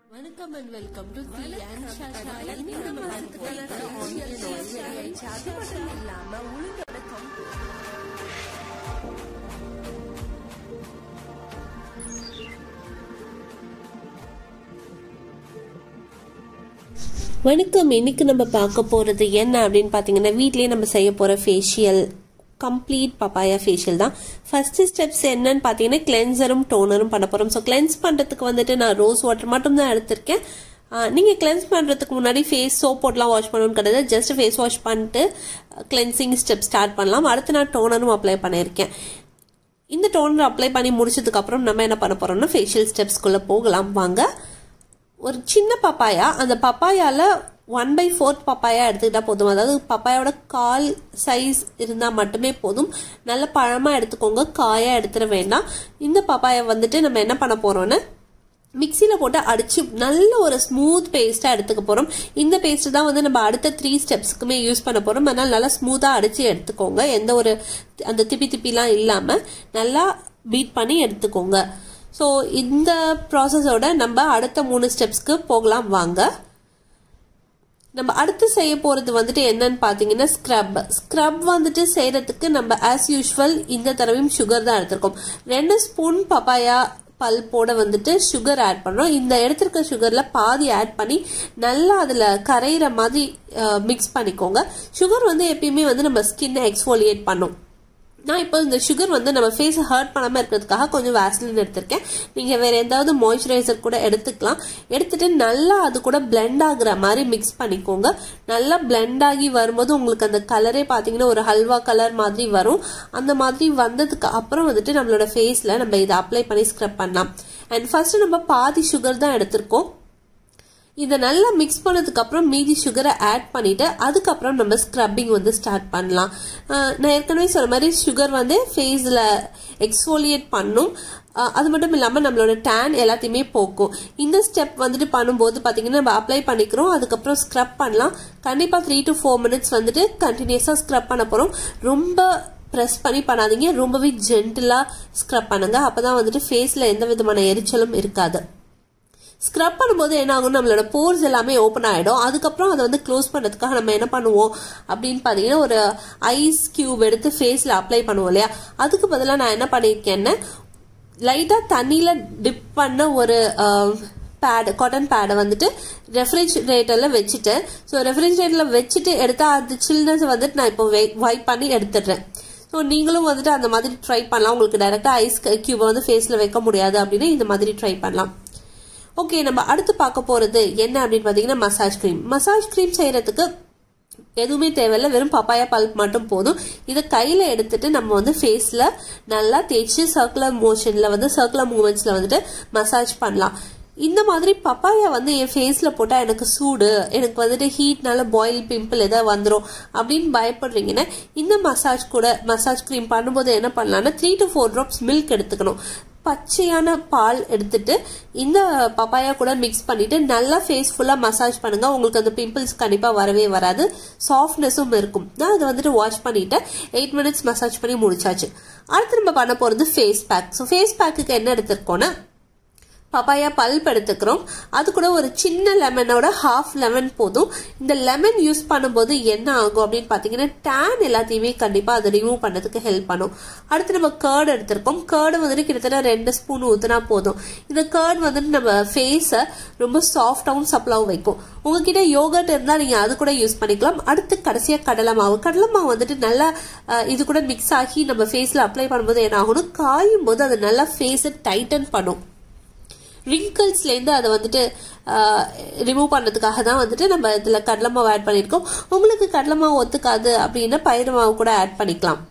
வணக்கம் and welcome to the Ansha Shali இன்னைக்கு நம்ம பார்க்க போறது ஆனியன் ஆயில் ஆயிடுச்சு அது மட்டும் இல்லாம உளுந்தோட கம்பு வணக்கம் இன்னைக்கு நம்ம பார்க்க போறது என்ன அப்படின்னு பார்த்தீங்கன்னா வீட்லயே நம்ம செய்ய போற ஃபேஷியல் கம்ப்ளீட் பப்பாயா ஃபேஷியல் தான் ஃபர்ஸ்ட் ஸ்டெப்ஸ் என்னன்னு பார்த்தீங்கன்னா கிளென்சரும் டோனரும் பண்ண போறோம் ஸோ கிளென்ஸ் பண்றதுக்கு வந்துட்டு நான் ரோஸ் வாட்டர் மட்டும் தான் எடுத்திருக்கேன் ஆஹ் நீங்க கிளென்ஸ் பண்றதுக்கு முன்னாடி ஃபேஸ் சோப் போட்டுலாம் வாஷ் பண்ணணும்னு கிடையாது ஜஸ்ட் ஃபேஸ் வாஷ் பண்ணிட்டு கிளென்சிங் ஸ்டெப் ஸ்டார்ட் பண்ணலாம் அடுத்து நான் டோனரும் அப்ளை பண்ணியிருக்கேன் இந்த டோனர் அப்ளை பண்ணி முடிச்சதுக்கு அப்புறம் நம்ம என்ன பண்ண போறோம்னா ஃபேஷியல் ஸ்டெப்ஸ்குள்ள போகலாம் வாங்க ஒரு சின்ன பப்பாயா அந்த பப்பாயால ஒன் பை ஃபோர்த் பப்பாயா எடுத்துக்கிட்டா போதும் அதாவது பப்பாயோட கால் சைஸ் இருந்தால் மட்டுமே போதும் நல்ல பழமாக எடுத்துக்கோங்க காயாக எடுத்துட வேண்டாம் இந்த பப்பாயா வந்துட்டு நம்ம என்ன பண்ண போறோம்னா மிக்சியில் போட்டு அடிச்சு நல்ல ஒரு ஸ்மூத் பேஸ்ட்டாக எடுத்துக்க போகிறோம் இந்த பேஸ்ட் தான் வந்து நம்ம அடுத்த த்ரீ ஸ்டெப்ஸ்க்குமே யூஸ் பண்ண போகிறோம் அதனால் நல்லா ஸ்மூத்தாக அடித்து எடுத்துக்கோங்க எந்த ஒரு அந்த திப்பி திப்பிலாம் இல்லாமல் நல்லா பீட் பண்ணி எடுத்துக்கோங்க ஸோ இந்த ப்ராசஸோட நம்ம அடுத்த மூணு ஸ்டெப்ஸ்க்கு போகலாம் வாங்க நம்ம அடுத்து செய்ய போகிறது வந்துட்டு என்னன்னு பார்த்தீங்கன்னா ஸ்க்ரப் ஸ்க்ரப் வந்துட்டு செய்கிறதுக்கு நம்ம ஆஸ் யூஷுவல் இந்த தடவையும் சுகர் தான் எடுத்திருக்கோம் ரெண்டு ஸ்பூன் பப்பாயா பல்போட வந்துட்டு சுகர் ஆட் பண்ணுறோம் இந்த எடுத்திருக்க சுகரில் பாதி ஆட் பண்ணி நல்லா அதில் கரையிற மாதிரி மிக்ஸ் பண்ணிக்கோங்க சுகர் வந்து எப்பயுமே வந்து நம்ம ஸ்கின்னை எக்ஸ்ஃபோலியேட் பண்ணும் நான் இப்போ இந்த சுகர் வந்து நம்ம ஃபேஸை ஹர்ட் பண்ணாமல் இருக்கிறதுக்காக கொஞ்சம் வேஸ்லின் எடுத்திருக்கேன் நீங்கள் வேறு ஏதாவது மாய்ஸ்சரைசர் கூட எடுத்துக்கலாம் எடுத்துட்டு நல்லா அது கூட பிளெண்ட் ஆகுற மாதிரி மிக்ஸ் பண்ணிக்கோங்க நல்லா பிளெண்ட் ஆகி வரும்போது உங்களுக்கு அந்த கலரே பார்த்தீங்கன்னா ஒரு ஹல்வா கலர் மாதிரி வரும் அந்த மாதிரி வந்ததுக்கு அப்புறம் வந்துட்டு நம்மளோட ஃபேஸில் நம்ம இதை அப்ளை பண்ணி ஸ்க்ரப் பண்ணலாம் அண்ட் ஃபர்ஸ்ட் நம்ம பாதி சுகர் தான் எடுத்திருக்கோம் இதை நல்லா மிக்ஸ் பண்ணதுக்கு அப்புறம் மீதி சுகரை ஆட் பண்ணிட்டு அதுக்கப்புறம் நம்ம ஸ்க்ரப்பிங் வந்து ஸ்டார்ட் பண்ணலாம் நான் ஏற்கனவே சொன்ன மாதிரி சுகர் வந்து ஃபேஸில் எக்ஸ்ஃபோலியேட் பண்ணும் அது மட்டும் இல்லாமல் நம்மளோட டேன் எல்லாத்தையுமே போக்கும் இந்த ஸ்டெப் வந்துட்டு பண்ணும்போது பார்த்தீங்கன்னா நம்ம அப்ளை பண்ணிக்கிறோம் அதுக்கப்புறம் ஸ்க்ரப் பண்ணலாம் கண்டிப்பாக த்ரீ டு ஃபோர் மினிட்ஸ் வந்துட்டு கண்டினியூஸாக ஸ்க்ரப் பண்ண போகிறோம் ரொம்ப ப்ரெஸ் பண்ணி பண்ணாதீங்க ரொம்பவே ஜென்டிலாக ஸ்க்ரப் பண்ணுங்க அப்போ தான் வந்துட்டு ஃபேஸில் எந்த விதமான எரிச்சலும் இருக்காது ஸ்க்ரப் பண்ணும்போது என்ன ஆகும் நம்மளோட போர்ஸ் எல்லாமே ஓப்பன் ஆகிடும் அதுக்கப்புறம் அதை வந்து க்ளோஸ் பண்ணுறதுக்காக நம்ம என்ன பண்ணுவோம் அப்படின்னு பார்த்தீங்கன்னா ஒரு ஐஸ் கியூப் எடுத்து ஃபேஸில் அப்ளை பண்ணுவோம் இல்லையா அதுக்கு பதிலாக நான் என்ன பண்ணியிருக்கேன்னு லைட்டாக தண்ணியில் டிப் பண்ண ஒரு பேடு காட்டன் பேடை வந்துட்டு ரெஃப்ரிஜிரேட்டரில் வச்சுட்டேன் ஸோ ரெஃப்ரிஜிரேட்டரில் வச்சுட்டு எடுத்தால் அது சில்னஸ் வந்துட்டு நான் இப்போ வைப் பண்ணி எடுத்துடுறேன் ஸோ நீங்களும் வந்துட்டு அந்த மாதிரி ட்ரை பண்ணலாம் உங்களுக்கு டைரெக்டாக ஐஸ் கியூபை வந்து ஃபேஸில் வைக்க முடியாது அப்படின்னா இந்த மாதிரி ட்ரை பண்ணலாம் ஓகே நம்ம அடுத்து பார்க்க போறது என்ன அப்படின்னு பார்த்தீங்கன்னா மசாஜ் க்ரீம் மசாஜ் க்ரீம் செய்யறதுக்கு எதுவுமே தேவையில்ல வெறும் பப்பாயா பல்ப் மட்டும் போதும் இதை கையில் எடுத்துட்டு நம்ம வந்து ஃபேஸில் நல்லா தேய்ச்சி சர்க்குலர் மோஷனில் வந்து சர்க்குலர் மூமெண்ட்ஸில் வந்துட்டு மசாஜ் பண்ணலாம் இந்த மாதிரி பப்பாயா வந்து என் ஃபேஸில் போட்டால் எனக்கு சூடு எனக்கு வந்துட்டு ஹீட்னால பாயில் பிம்பிள் எதாவது வந்துடும் அப்படின்னு பயப்படுறீங்கன்னா இந்த மசாஜ் கூட மசாஜ் க்ரீம் பண்ணும்போது என்ன பண்ணலாம்னா three to four drops milk எடுத்துக்கணும் பச்சையான பால் எடுத்துட்டு இந்த பப்பாயா கூட மிக்ஸ் பண்ணிட்டு நல்லா ஃபேஸ் ஃபுல்லாக மசாஜ் பண்ணுங்க உங்களுக்கு அந்த பிம்பிள்ஸ் கண்டிப்பாக வரவே வராது சாஃப்ட்னஸும் இருக்கும் நான் அதை வந்துட்டு வாஷ் பண்ணிட்டு எயிட் மினிட்ஸ் மசாஜ் பண்ணி முடிச்சாச்சு அடுத்து நம்ம பண்ண போகிறது ஃபேஸ் பேக் ஸோ ஃபேஸ் பேக்குக்கு என்ன எடுத்திருக்கோன்னா பப்பாயா பல்ப் எடுத்துக்கிறோம் அது கூட ஒரு சின்ன லெமனோட ஹாஃப் லெமன் போதும் இந்த லெமன் யூஸ் பண்ணும்போது என்ன ஆகும் அப்படின்னு பார்த்தீங்கன்னா டேன் எல்லாத்தையுமே கண்டிப்பாக அதை ரிமூவ் பண்ணதுக்கு ஹெல்ப் பண்ணும் அடுத்து நம்ம கேர்டு எடுத்திருக்கோம் கேர்டு வந்துட்டு கிட்டத்தட்ட ரெண்டு ஸ்பூன் ஊற்றினா போதும் இந்த கேர்டு வந்துட்டு நம்ம ஃபேஸை ரொம்ப சாஃப்டாகவும் சப்ளாவும் வைக்கும் உங்ககிட்ட யோகட் இருந்தால் நீங்கள் அது கூட யூஸ் பண்ணிக்கலாம் அடுத்து கடைசியாக கடலை மாவு கடலை மாவு வந்துட்டு நல்லா இது கூட மிக்ஸ் ஆகி நம்ம ஃபேஸில் அப்ளை பண்ணும்போது என்ன ஆகணும் காயும் போது அது நல்லா ஃபேஸை டைட்டன் பண்ணும் ரிங்கிள்ஸ்லேருந்து அதை வந்துட்டு ரிமூவ் பண்ணுறதுக்காக தான் வந்துட்டு நம்ம இதில் கடலை மாவு ஆட் பண்ணியிருக்கோம் உங்களுக்கு கடலை மாவு ஒத்துக்காது அப்படின்னா பயிறு மாவு கூட ஆட் பண்ணிக்கலாம்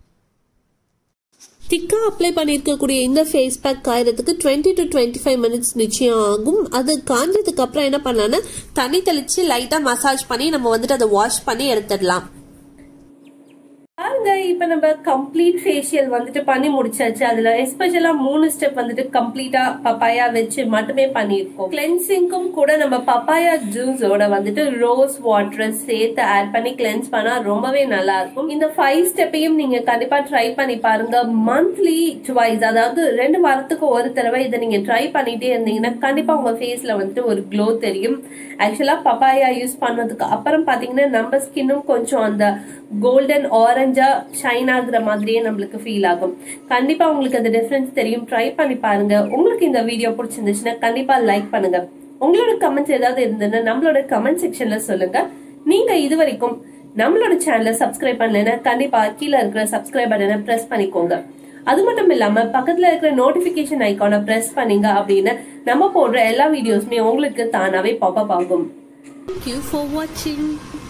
திக்காக அப்ளை பண்ணியிருக்கக்கூடிய இந்த ஃபேஸ் பேக் காயறதுக்கு twenty to twenty five minutes நிச்சயம் ஆகும் அது காஞ்சதுக்கு அப்புறம் என்ன பண்ணலாம்னா தண்ணி தெளித்து லைட்டாக மசாஜ் பண்ணி நம்ம வந்துட்டு அதை வாஷ் பண்ணி எடுத்துடலாம் பாருங்க இப்ப நம்ம கம்ப்ளீட் ஃபேஷியல் வந்துட்டு பண்ணி முடிச்சாச்சு அதுல எஸ்பெஷலா மூணு ஸ்டெப் வந்துட்டு கம்ப்ளீட்டா பப்பாயா வச்சு மட்டுமே பண்ணியிருக்கோம் கிளென்சிங்க்கும் கூட நம்ம பப்பாயா ஜூஸோட வந்துட்டு ரோஸ் வாட்டர் சேர்த்து ஆட் பண்ணி கிளென்ஸ் பண்ணா ரொம்பவே நல்லா இருக்கும் இந்த ஃபைவ் ஸ்டெப்பையும் நீங்க கண்டிப்பா ட்ரை பண்ணி பாருங்க மந்த்லி டுவைஸ் அதாவது ரெண்டு வாரத்துக்கு ஒரு தடவை இதை நீங்க ட்ரை பண்ணிட்டே இருந்தீங்கன்னா கண்டிப்பா உங்க ஃபேஸ்ல வந்துட்டு ஒரு க்ளோ தெரியும் ஆக்சுவலா பப்பாயா யூஸ் பண்ணதுக்கு அப்புறம் பாத்தீங்கன்னா நம்ம ஸ்கின்னும் கொஞ்சம் அந்த கோல்டன் ஆரஞ்சா ஷைன் ஆகுற மாதிரியே நம்மளுக்கு ஃபீல் ஆகும் கண்டிப்பா உங்களுக்கு அந்த டிஃபரன்ஸ் தெரியும் ட்ரை பண்ணி பாருங்க உங்களுக்கு இந்த வீடியோ பிடிச்சிருந்துச்சுன்னா கண்டிப்பா லைக் பண்ணுங்க உங்களோட கமெண்ட்ஸ் ஏதாவது இருந்ததுன்னா நம்மளோட கமெண்ட் செக்ஷன்ல சொல்லுங்க நீங்க இது வரைக்கும் நம்மளோட சேனலை சப்ஸ்கிரைப் பண்ணலைன்னா கண்டிப்பா கீழே இருக்கிற சப்ஸ்கிரைப் பட்டனை பிரஸ் பண்ணிக்கோங்க அது மட்டும் இல்லாம பக்கத்துல இருக்கிற நோட்டிபிகேஷன் ஐக்கானை பிரஸ் பண்ணீங்க அப்படின்னு நம்ம போடுற எல்லா வீடியோஸுமே உங்களுக்கு தானாவே பாப்பப் ஆகும் Thank you for watching.